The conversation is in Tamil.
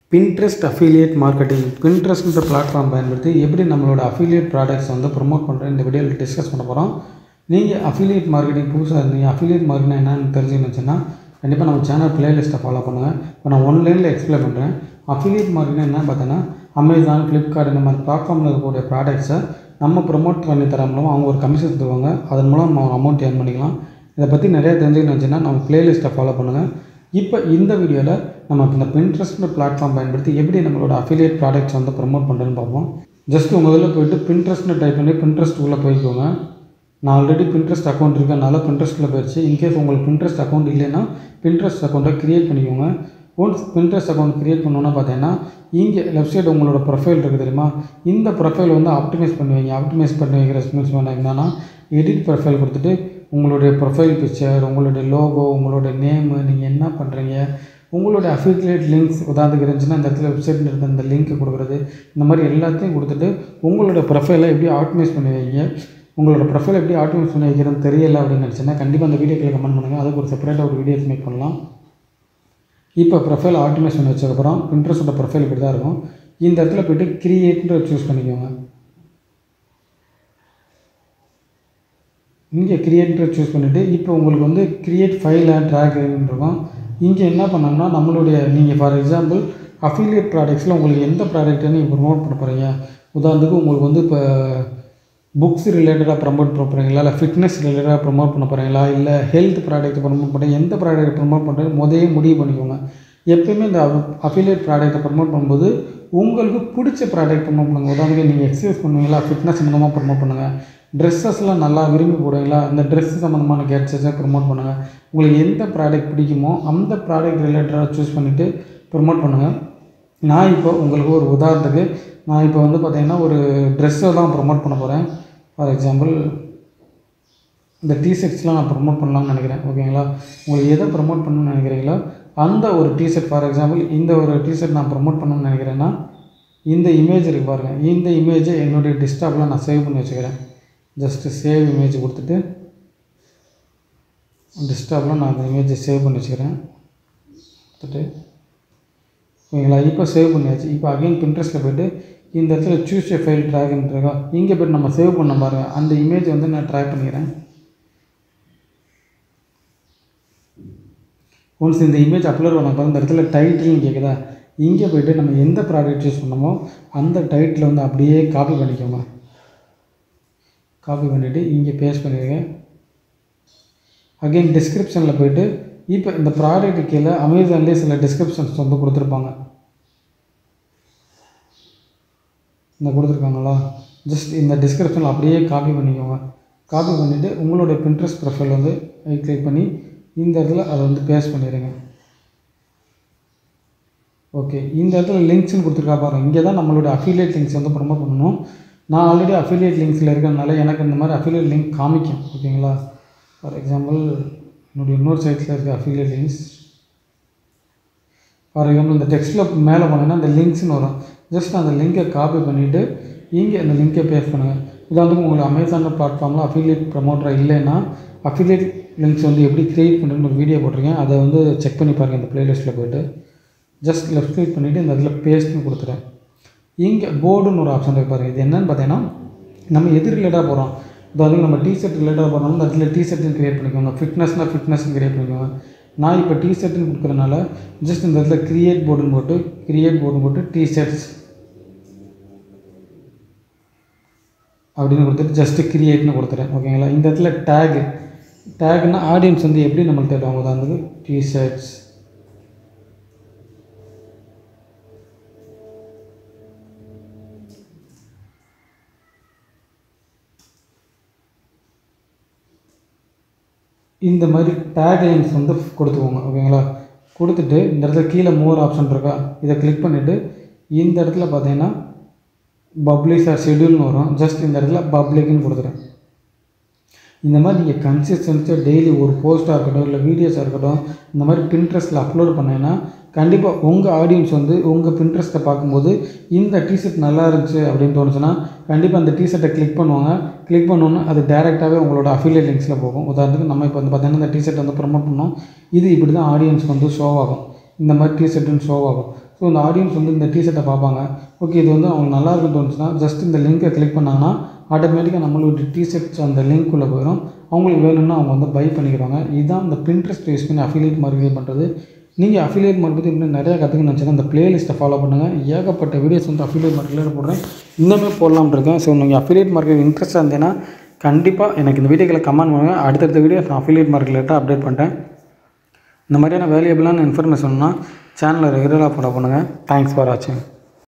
பின்ட்ரெஸ்ட் அஃபிலியேட் மார்க்கெட்டிங் பின்ட்ரெஸ்ட்ன்ற பிளாட்ஃபார்ம் பயன்படுத்தி எப்படி நம்மளோட அஃபிலியேட் ப்ராடக்ட்ஸ் வந்து ப்ரொமோட் பண்ணுற இந்த வீடியோவில் டிஸ்கஸ் பண்ண போகிறோம் நீங்கள் அஃபிலியேட் மார்க்கெட்டிங் புதுசாக இருந்தீங்க அஃபிலியேட் மார்க்கெட்டிங் என்னன்னு தெரிஞ்சுக்கணுச்சுன்னா கண்டிப்பாக நம்ம சேனல் பிளேலிஸ்ட்டை ஃபாலோ பண்ணுங்கள் இப்போ நான் ஒன்லைனில் எக்ஸ்பிளைன் பண்ணுறேன் அஃபிலியேட் மார்க்கெட்டிங் என்ன பார்த்தீங்கன்னா அமேசான் ஃப்ளிப்கார்ட் இந்த மாதிரி பிளாட்ஃபார்மில் இருக்கக்கூடிய ப்ராடக்ட்ஸை நம்ம ப்ரொமோட் பண்ணி தர மூலம் அவங்க ஒரு கமிஷன் தருவாங்க அதன் மூலம் நம்ம அமௌண்ட் ஏர்ன் பண்ணிக்கலாம் இதை பற்றி நிறைய தெரிஞ்சுக்கணுச்சுன்னா நம்ம பிளேலிஸ்ட்டை ஃபாலோ பண்ணுங்கள் இப்போ இந்த வீடியோவில் நம்ம இந்த பின்ட்ரெஸ்ட்ன்ற பிளாட்ஃபார்ம் பயன்படுத்தி எப்படி நம்மளோட அஃபிலியேட் ப்ராடக்ட்ஸ் வந்து ப்ரமோட் பண்ணுறேன்னு பார்ப்போம் ஜஸ்ட் உங்கள் இதில் போயிட்டு பின்ட்ரெஸ்ட்னு டைப் பண்ணி பின்ட்ரெஸ்ட் உள்ளே போய்க்கோங்க நான் ஆல்ரெடி பின்ட்ரெஸ்ட் அக்கௌண்ட் இருக்கனால பின்ட்ரெஸ்ட்டில் போயிடுச்சு இன்கேஸ் உங்களுக்கு பின்ட்ரெஸ்ட் அக்கௌண்ட் இல்லைன்னா பின்ட்ரெஸ்ட் அக்கௌண்ட்டை க்ரியேட் பண்ணிக்கோங்க ஒன்ஸ் பின்ட்ரெஸ்ட் அக்கௌண்ட் க்ரியேட் பண்ணோன்னா பார்த்தீங்கன்னா இங்கே லெஃப்ட் சைடு உங்களோட ப்ரொஃபைல் இருக்குது தெரியுமா இந்த ப்ரொஃபைல் வந்து ஆப்டிமைஸ் பண்ணுவீங்க ஆப்டிமைஸ் பண்ணி வைக்கிற மீன்ஸ் என்னன்னா எடிட் ப்ரொஃபைல் கொடுத்துட்டு உங்களுடைய ப்ரொஃபைல் பிக்சர் உங்களுடைய லோகோ உங்களுடைய நேமு நீங்கள் என்ன பண்ணுறீங்க உங்களுடைய அஃபிலியேட் லிங்க்ஸ் உதாரணத்துக்கு இருந்துச்சுன்னா இந்த இடத்துல வெப்சைட்டில் இருந்த இந்த லிங்க் கொடுக்குறது இந்த மாதிரி எல்லாத்தையும் கொடுத்துட்டு உங்களோட ப்ரொஃபைலை எப்படி ஆப்டிமைஸ் பண்ணி வைங்க உங்களோட ப்ரொஃபைல் எப்படி ஆப்டிமைஸ் பண்ணி வைக்கிறதுன்னு தெரியல அப்படின்னு நினச்சின்னா கண்டிப்பாக அந்த வீடியோக்கில் கமெண்ட் பண்ணுங்கள் அதுக்கு ஒரு செப்பரேட்டாக ஒரு வீடியோஸ் மேக் பண்ணலாம் இப்போ ப்ரொஃபைல் ஆப்டிமைஸ் பண்ணி வச்சதுக்கப்புறம் பின்ட்ரெஸ்ட்டோட ப்ரொஃபைல் இப்படி தான் இருக்கும் இந்த இடத்துல போய்ட்டு கிரியேட்ன்ற சூஸ் பண்ணிக்கோங்க இங்கே கிரியேட்டர் சூஸ் பண்ணிவிட்டு இப்போ உங்களுக்கு வந்து கிரியேட் ஃபைல் அண்ட் ட்ராக் இருக்கும் இங்கே என்ன பண்ணோம்னா நம்மளுடைய நீங்கள் ஃபார் எக்ஸாம்பிள் அஃபிலியேட் ப்ராடக்ட்ஸில் உங்களுக்கு எந்த ப்ராடக்ட்டை நீங்கள் ப்ரொமோட் பண்ண போகிறீங்க உதாரணத்துக்கு உங்களுக்கு வந்து இப்போ புக்ஸ் ரிலேட்டடாக ப்ரமோட் பண்ண போகிறீங்களா இல்லை ஃபிட்னஸ் ரிலேட்டடாக ப்ரமோட் பண்ண போகிறீங்களா இல்லை ஹெல்த் ப்ராடக்ட் ப்ரமோட் பண்ணுறீங்க எந்த ப்ராடக்ட் ப்ரமோட் பண்ணுறது முதலே முடிவு பண்ணிக்கோங்க எப்பயுமே இந்த அஃபிலியேட் ப்ராடக்ட்டை ப்ரமோட் பண்ணும்போது உங்களுக்கு பிடிச்ச ப்ராடக்ட் ப்ரமோட் பண்ணுங்கள் உதாரணத்துக்கு நீங்கள் எக்ஸசைஸ் பண்ணுவீங்களா ஃபிட்னஸ் சம்மந்தமாக ப்ரமோட் பண்ணுங்கள் ட்ரெஸ்ஸஸ்லாம் நல்லா விரும்பி போடுவீங்களா இந்த ட்ரெஸ் சம்மந்தமான கேட்சஸை ப்ரமோட் பண்ணுங்கள் உங்களுக்கு எந்த ப்ராடக்ட் பிடிக்குமோ அந்த ப்ராடக்ட் ரிலேட்டடாக சூஸ் பண்ணிவிட்டு ப்ரமோட் பண்ணுங்கள் நான் இப்போ உங்களுக்கு ஒரு உதாரணத்துக்கு நான் இப்போ வந்து பார்த்திங்கன்னா ஒரு ட்ரெஸ்ஸை தான் ப்ரமோட் பண்ண போகிறேன் ஃபார் எக்ஸாம்பிள் இந்த டிஷர்ட்ஸ்லாம் நான் ப்ரமோட் பண்ணலாம்னு நினைக்கிறேன் ஓகேங்களா உங்களுக்கு எதை ப்ரமோட் பண்ணணும்னு நினைக்கிறீங்களோ அந்த ஒரு டிஷர்ட் ஃபார் எக்ஸாம்பிள் இந்த ஒரு டிஷர்ட் நான் ப்ரமோட் பண்ணணும்னு நினைக்கிறேன்னா இந்த இமேஜ் இருக்குது பாருங்கள் இந்த இமேஜை என்னுடைய டிஸ்டாப்பில் நான் சேவ் பண்ணி வச்சுக்கிறேன் ஜஸ்ட்டு சேவ் இமேஜ் கொடுத்துட்டு டிஸ்டாப்பில் நான் அந்த இமேஜை சேவ் பண்ணி வச்சுக்கிறேன் கொடுத்துட்டு ஓகேங்களா இப்போ சேவ் பண்ணியாச்சு இப்போ அகைன் பின்ட்ரெஸ்ட்டில் போய்ட்டு இந்த இடத்துல சூஸ் எ ஃபைல் ட்ராக்னு இருக்கா இங்கே போய்ட்டு நம்ம சேவ் பண்ண பாருங்கள் அந்த இமேஜ் வந்து நான் ட்ராக் பண்ணிக்கிறேன் ஒன்ஸ் இந்த இமேஜ் அப்லோட் பண்ண பாருங்க இந்த இடத்துல டைட்டில்னு கேட்குதா இங்கே போய்ட்டு நம்ம எந்த ப்ராடக்ட் யூஸ் பண்ணமோ அந்த டைட்டில் வந்து அப்படியே காப்பி பண்ணிக்கோங்க காப்பி பண்ணிவிட்டு இங்கே பேஸ்ட் பண்ணிடுங்க அகெயின் டிஸ்கிரிப்ஷனில் போய்ட்டு இப்போ இந்த ப்ராடக்ட் கீழே அமேசான்லேயே சில டிஸ்கிரிப்ஷன்ஸ் வந்து கொடுத்துருப்பாங்க இந்த கொடுத்துருக்காங்களா ஜஸ்ட் இந்த டிஸ்கிரிப்ஷனில் அப்படியே காப்பி பண்ணிக்கோங்க காப்பி பண்ணிவிட்டு உங்களுடைய பின்ட்ரெஸ்ட் ப்ரொஃபைல் வந்து கிளிக் பண்ணி இந்த இடத்துல அதை வந்து பேஸ்ட் பண்ணிடுங்க ஓகே இந்த இடத்துல லிங்க்ஸ்னு கொடுத்துருக்கா பாருங்கள் இங்கே தான் நம்மளோட அஃபிலியேட் லிங்க்ஸ் வந்து ப்ரொமோட் பண்ணணும் நான் ஆல்ரெடி அஃபிலியேட் லிங்க்ஸில் இருக்கிறதுனால எனக்கு இந்த மாதிரி அஃபிலியேட் லிங்க் காமிக்கும் ஓகேங்களா ஃபார் எக்ஸாம்பிள் என்னுடைய இன்னொரு சைட்டில் இருக்க அஃபிலியேட் லிங்க்ஸ் ஃபார் எக்ஸாம்பிள் இந்த டெக்ஸ்ட்டில் மேலே போனீங்கன்னா இந்த லிங்க்ஸ்னு வரும் ஜஸ்ட் அந்த லிங்கை காப்பி பண்ணிவிட்டு இங்கே அந்த லிங்கை பேஸ்ட் பண்ணுங்கள் உதாரணத்துக்கு உங்களுக்கு அமேசான் பிளாட்ஃபார்மில் அஃபிலியேட் ப்ரமோட்டர் இல்லைன்னா அஃபிலியேட் லிங்க்ஸ் வந்து எப்படி க்ரியேட் பண்ணுறதுன்னு ஒரு வீடியோ போட்டிருக்கேன் அதை வந்து செக் பண்ணி பாருங்கள் இந்த ப்ளேலிஸ்ட்டில் போய்ட்டு ஜஸ்ட் லெஃப்ட் கிளிக் பண்ணிவிட்டு இந்த இடத்துல பேஸ்ட்னு கொடுத்துறேன் இங்கே போர்டுன்னு ஒரு ஆப்ஷன் இருக்கு பாருங்கள் இது என்னென்னு பார்த்தீங்கன்னா நம்ம எது ரிலேட்டாக போகிறோம் அதாவது நம்ம டிஷர்ட் ரிலேட்டாக போகிறோம் இந்த இடத்துல டிஷர்ட்னு க்ரியேட் பண்ணிக்கோங்க ஃபிட்னஸ்னால் ஃபிட்னஸ்னு க்ரியேட் பண்ணிக்கோங்க நான் இப்போ டிஷர்ட்னு கொடுக்குறதுனால ஜஸ்ட் இந்த இடத்துல க்ரியேட் போர்டுன்னு போட்டு க்ரியேட் போர்டுன்னு போட்டு டிஷர்ட்ஸ் அப்படின்னு கொடுத்துட்டு ஜஸ்ட்டு க்ரியேட்னு கொடுத்துறேன் ஓகேங்களா இந்த இடத்துல டேகு டேக்னா ஆடியன்ஸ் வந்து எப்படி நம்மளுக்கு தேடுவாங்க உதாரணத்துக்கு டிஷர்ட்ஸ் இந்த மாதிரி டேக்லைன்ஸ் வந்து கொடுத்துக்கோங்க ஓகேங்களா கொடுத்துட்டு இந்த இடத்துல கீழே மோர் ஆப்ஷன் இருக்கா இதை கிளிக் பண்ணிவிட்டு இந்த இடத்துல பார்த்தீங்கன்னா பப்ளிஷ் ஆர் ஷெடியூல்னு வரும் ஜஸ்ட் இந்த இடத்துல பப்ளிக்னு கொடுத்துறேன் இந்த மாதிரி நீங்கள் கன்சிஸ்டன்ஸாக டெய்லி ஒரு போஸ்ட்டாக இருக்கட்டும் இல்லை வீடியோஸாக இருக்கட்டும் இந்த மாதிரி பின்ட்ரெஸ்ட்டில் அப்லோட் பண்ணீங்கன்னா கண்டிப்பாக உங்கள் ஆடியன்ஸ் வந்து உங்கள் பின்ட்ரெஸ்ட்டை பார்க்கும்போது இந்த டிஷர்ட் நல்லா இருந்துச்சு அப்படின்னு தோணுச்சுன்னா கண்டிப்பாக அந்த டிஷர்ட்டை கிளிக் பண்ணுவாங்க கிளிக் பண்ணோன்னே அது டேரெக்டாகவே உங்களோட அஃபிலியேட் லிங்க்ஸில் போகும் உதாரணத்துக்கு நம்ம இப்போ வந்து பார்த்தீங்கன்னா இந்த டிஷர்ட் வந்து ப்ரமோட் பண்ணோம் இது இப்படி தான் ஆடியன்ஸ்க்கு வந்து ஷோ ஆகும் இந்த மாதிரி டிஷர்ட்டுன்னு ஷோ ஆகும் ஸோ இந்த ஆடியன்ஸ் வந்து இந்த டிஷர்ட்டை பார்ப்பாங்க ஓகே இது வந்து அவங்க நல்லா இருக்குன்னு தோணுச்சுன்னா ஜஸ்ட் இந்த லிங்கை கிளிக் பண்ணாங்கன்னா ஆட்டோமேட்டிக்காக நம்மளோட டிஷர்ட்ஸ் அந்த லிங்க்குள்ளே போயிடும் அவங்களுக்கு வேணும்னா அவங்க வந்து பை பண்ணிக்கிறாங்க இதுதான் இந்த பின்ட்ரெஸ்ட் யூஸ் பண்ணி அஃபிலியேட் மார்க்கெட்டிங் பண்ணுறது நீங்கள் அஃபிலியேட் மார்க்கெட் இன்னும் நிறையா கற்றுக்கணும்னு நினச்சினா இந்த பிளேலிஸ்ட்டை ஃபாலோ பண்ணுங்கள் ஏகப்பட்ட வீடியோஸ் வந்து அஃபிலியேட் மார்க்கெட்டில் போடுறேன் இன்னுமே போடலாம்னு இருக்கேன் ஸோ நீங்கள் அஃபிலியேட் மார்க்கெட் இன்ட்ரெஸ்ட்டாக இருந்தீங்கன்னா கண்டிப்பாக எனக்கு இந்த வீடியோக்களை கமெண்ட் பண்ணுங்கள் அடுத்தடுத்த வீடியோ நான் அஃபிலியேட் மார்க்கெட்டில் அப்டேட் பண்ணிட்டேன் இந்த மாதிரியான வேல்யூபிளான இன்ஃபர்மேஷன்னா சேனலை ரெகுலராக ஃபாலோ பண்ணுங்கள் தேங்க்ஸ் ஃபார் வாட்சிங்